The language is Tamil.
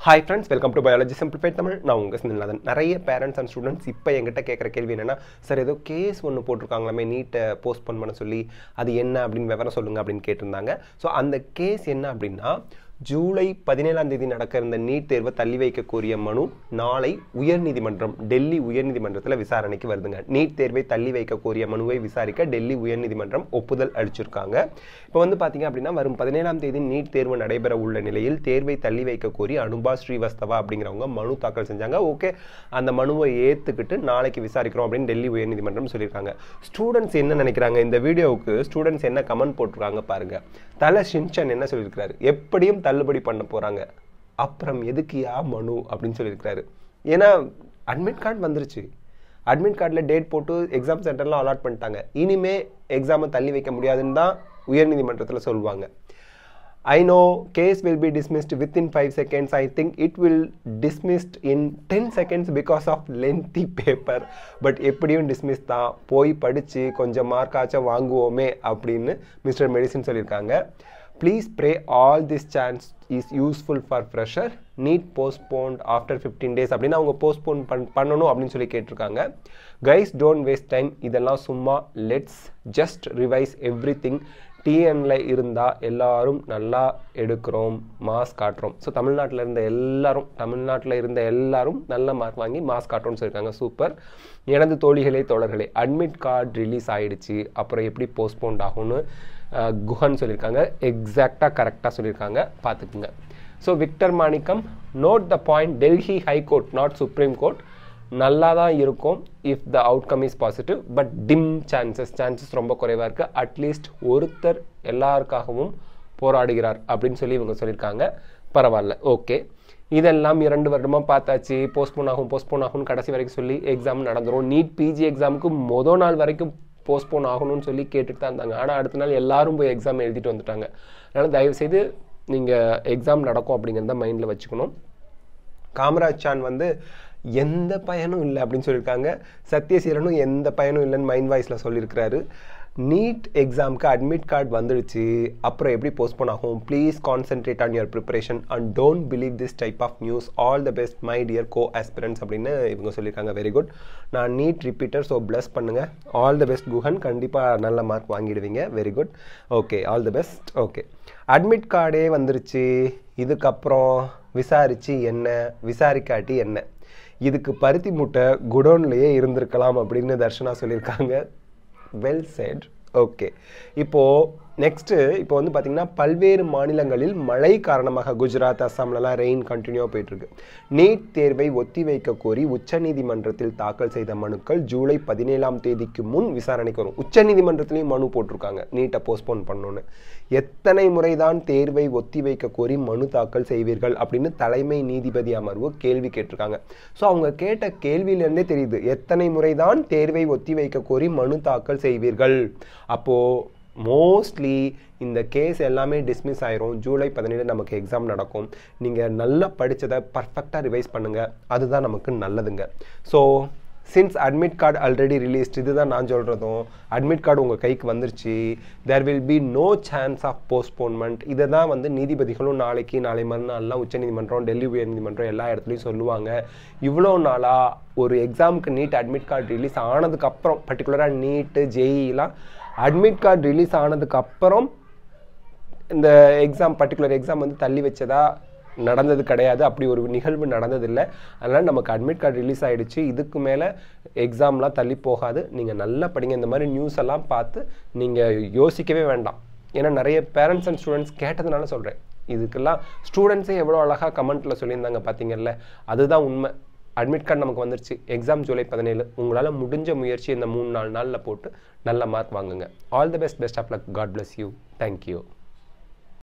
Hi friends welcome to biology simplified Tamil நான் உங்கள் சிந்தநாதன் நிறைய பேரண்ட்ஸ் அண்ட் ஸ்டூடெண்ட்ஸ் இப்போ என்கிட்ட கேட்குற கேள்வி என்னென்னா சார் ஏதோ கேஸ் ஒன்று போட்டிருக்காங்களாமே நீட்டை போஸ்ட்போன் பண்ண சொல்லி அது என்ன அப்படின்னு விவரம் சொல்லுங்கள் அப்படின்னு கேட்டிருந்தாங்க ஸோ அந்த கேஸ் என்ன அப்படின்னா ஜூலை பதினேழாம் தேதி நடக்க இருந்த நீட் தேர்வை தள்ளி வைக்க கோரிய மனு நாளை உயர்நீதிமன்றம் டெல்லி உயர்நீதிமன்றத்தில் விசாரணைக்கு வருதுங்க நீட் தேர்வை தள்ளி வைக்க கோரிய மனுவை விசாரிக்க டெல்லி உயர்நீதிமன்றம் ஒப்புதல் அளிச்சிருக்காங்க இப்போ வந்து பார்த்தீங்க அப்படின்னா வரும் பதினேழாம் தேதி நீட் தேர்வு நடைபெற உள்ள நிலையில் தேர்வை தள்ளி வைக்க கோரி அனுபா ஸ்ரீவஸ்தவா அப்படிங்கிறவங்க மனு தாக்கல் செஞ்சாங்க ஓகே அந்த மனுவை ஏற்றுக்கிட்டு நாளைக்கு விசாரிக்கிறோம் அப்படின்னு டெல்லி உயர்நீதிமன்றம் சொல்லியிருக்காங்க ஸ்டூடெண்ட்ஸ் என்ன நினைக்கிறாங்க இந்த வீடியோவுக்கு ஸ்டூடெண்ட்ஸ் என்ன கமெண்ட் போட்டிருக்காங்க பாருங்க தல ஷின்சன் என்ன சொல்லியிருக்கிறாரு எப்படியும் தள்ளுபடி பண்ண போறாங்க அப்புறம் எதுக்குயா மனு அப்படின்னு சொல்லியிருக்கிறாரு ஏன்னா அட்மிட் கார்டு வந்துருச்சு அட்மிட் கார்டில் டேட் போட்டு எக்ஸாம் சென்டர்லாம் அலாட் பண்ணிட்டாங்க இனிமே எக்ஸாமை தள்ளி வைக்க முடியாதுன்னு தான் உயர்நீதிமன்றத்தில் சொல்லுவாங்க I know case will be dismissed within 5 seconds. I think it will dismissed in 10 seconds because of lengthy paper. But எப்படியும் டிஸ்மிஸ் தான் போய் படித்து கொஞ்சம் மார்க் ஆச்சும் வாங்குவோமே அப்படின்னு மிஸ்டர் மெடிசின் சொல்லியிருக்காங்க please pray all this chance is useful for fresher NEET postponed after fifteen days அப்படின்னு அவங்க போஸ்ட்போன் பண் பண்ணணும் அப்படின்னு சொல்லி கேட்டிருக்காங்க கைஸ் டோன்ட் வேஸ்ட் டைம் இதெல்லாம் சும்மா let's just revise everything டிஎன்ல இருந்தால் எல்லாரும் நல்லா எடுக்கிறோம் மாஸ் காட்டுறோம் ஸோ தமிழ்நாட்டில் இருந்த எல்லாரும் தமிழ்நாட்டில் இருந்த எல்லாரும் நல்ல மார்க் வாங்கி மாஸ் காட்டுறோம்னு சொல்லியிருக்காங்க சூப்பர் எனது தோழிகளே தோழர்களே அட்மிட் கார்டு ரிலீஸ் ஆயிடுச்சு அப்புறம் எப்படி போஸ்ட்போன்ட் ஆகும்னு அஹ், குஹன் சொல்லியிருக்காங்க எக்ஸாக்டாக கரெக்டாக சொல்லியிருக்காங்க பார்த்துக்குங்க so Victor Manickam note the point Delhi high court not supreme court நல்லா தான் இருக்கும் if the outcome is positive but dim chances chances ரொம்ப குறைவாக இருக்குது அட்லீஸ்ட் ஒருத்தர் எல்லாருக்காகவும் போராடுகிறார் அப்படின்னு சொல்லி இவங்க சொல்லியிருக்காங்க பரவாயில்ல ஓகே இதெல்லாம் இரண்டு வருடமாக பார்த்தாச்சு போஸ்ட்போன் ஆகும் போஸ்ட்போன் ஆகும்னு கடைசி வரைக்கும் சொல்லி எக்ஸாம் நடந்துரும் நீட் பிஜி எக்ஸாமுக்கு மொதல் நாள் வரைக்கும் போஸ்ட்போன் ஆகணும்னு சொல்லி கேட்டுட்டு தான் இருந்தாங்க ஆனால் அடுத்த நாள் எல்லாரும் போய் எக்ஸாம் எழுதிட்டு வந்துட்டாங்க அதனால் தயவுசெய்து நீங்கள் எக்ஸாம் நடக்கும் அப்படிங்கிறத மைண்டில் வச்சுக்கணும் காமராஜ் சான் வந்து எந்த பயனும் இல்லை அப்படின்னு சொல்லியிருக்காங்க சத்யசீலனும் எந்த பயனும் இல்லைன்னு மைண்ட் வாய்ஸில் சொல்லியிருக்கிறாரு நீட் எக்ஸாமுக்கு அட்மிட் கார்டு வந்துடுச்சு அப்புறம் எப்படி போஸ்ட்போன் ஆகும் please concentrate on your preparation and don't believe this type of news all the best my dear co aspirants அப்படின்னு இவங்க சொல்லியிருக்காங்க வெரி குட் நான் நீட் ரிப்பீட்டர் ஸோ ப்ளஸ் பண்ணுங்கள் ஆல் த பெஸ்ட் குஹன் கண்டிப்பாக நல்ல மார்க் வாங்கிடுவீங்க very good okay all the best okay admit கார்டே வந்துருச்சு இதுக்கப்புறம் விசாரிச்சு என்ன விசாரிக்காட்டி என்ன இதுக்கு பருத்தி மூட்டை குடோன்லேயே இருந்திருக்கலாம் அப்படின்னு தர்ஷனா சொல்லியிருக்காங்க வெல் செட் ஓகே இப்போது நெக்ஸ்ட்டு இப்போ வந்து பார்த்திங்கன்னா பல்வேறு மாநிலங்களில் மழை காரணமாக குஜராத் அஸ்ஸாம்லலாம் ரெயின் கண்டினியூவாக போயிட்டுருக்கு நீட் தேர்வை ஒத்தி வைக்க கோரி உச்சநீதிமன்றத்தில் தாக்கல் செய்த மனுக்கள் ஜூலை பதினேழாம் தேதிக்கு முன் விசாரணைக்கு வரும் உச்சநீதிமன்றத்திலையும் மனு போட்டிருக்காங்க நீட்டை போஸ்ட்போன் பண்ணணுன்னு எத்தனை முறைதான் தேர்வை ஒத்தி வைக்க கோரி மனு தாக்கல் செய்வீர்கள் அப்படின்னு தலைமை நீதிபதி அமர்வு கேள்வி கேட்டிருக்காங்க ஸோ அவங்க கேட்ட கேள்வியிலேருந்தே தெரியுது எத்தனை முறைதான் தேர்வை ஒத்தி வைக்க கோரி மனு தாக்கல் செய்வீர்கள் அப்போது மோஸ்ட்லி இந்த கேஸ் எல்லாமே டிஸ்மிஸ் ஆயிரும் ஜூலை பதினேழு நமக்கு எக்ஸாம் நடக்கும் நீங்கள் நல்லா படித்ததை பர்ஃபெக்டாக ரிவைஸ் பண்ணுங்கள் அதுதான் நமக்கு நல்லதுங்க so since admit card already released இதுதான் நான் சொல்கிறதும் அட்மிட் கார்டு உங்கள் கைக்கு வந்துருச்சு there will be no chance of postponement இதை தான் வந்து நீதிபதிகளும் நாளைக்கு நாளை மறுநாள்லாம் உச்சநீதிமன்றம் டெல்லி உயர்நீதிமன்றம் எல்லா இடத்துலையும் சொல்லுவாங்க இவ்வளோ நாளாக ஒரு எக்ஸாமுக்கு நீட் அட்மிட் கார்டு ரிலீஸ் ஆனதுக்கப்புறம் பர்டிகுலராக நீட்டு ஜேஇலாம் அட்மிட் கார்டு ரிலீஸ் ஆனதுக்கப்புறம் இந்த எக்ஸாம் பர்டிகுலர் எக்ஸாம் வந்து தள்ளி வச்சதா நடந்தது கிடையாது அப்படி ஒரு நிகழ்வு நடந்ததில்லை அதனால் நமக்கு அட்மிட் கார்டு ரிலீஸ் ஆகிடுச்சு இதுக்கு மேலே எக்ஸாம்லாம் தள்ளி போகாது நீங்கள் நல்லா படிங்க இந்த மாதிரி நியூஸ் எல்லாம் பார்த்து நீங்கள் யோசிக்கவே வேண்டாம் ஏன்னா நிறைய பேரண்ட்ஸ் அண்ட் ஸ்டூடெண்ட்ஸ் கேட்டதுனால சொல்கிறேன் இதுக்கெல்லாம் ஸ்டூடெண்ட்ஸே எவ்வளோ அழகாக கமெண்ட்டில் சொல்லியிருந்தாங்க பார்த்தீங்கல்ல அதுதான் உண்மை அட்மிட் கார்டு நமக்கு வந்துருச்சு எக்ஸாம் ஜூலை பதினேழு உங்களால் முடிஞ்ச முயற்சி இந்த மூணு நாலு நாளில் போட்டு நல்ல மார்க் வாங்குங்க all the best best of luck god bless you thank you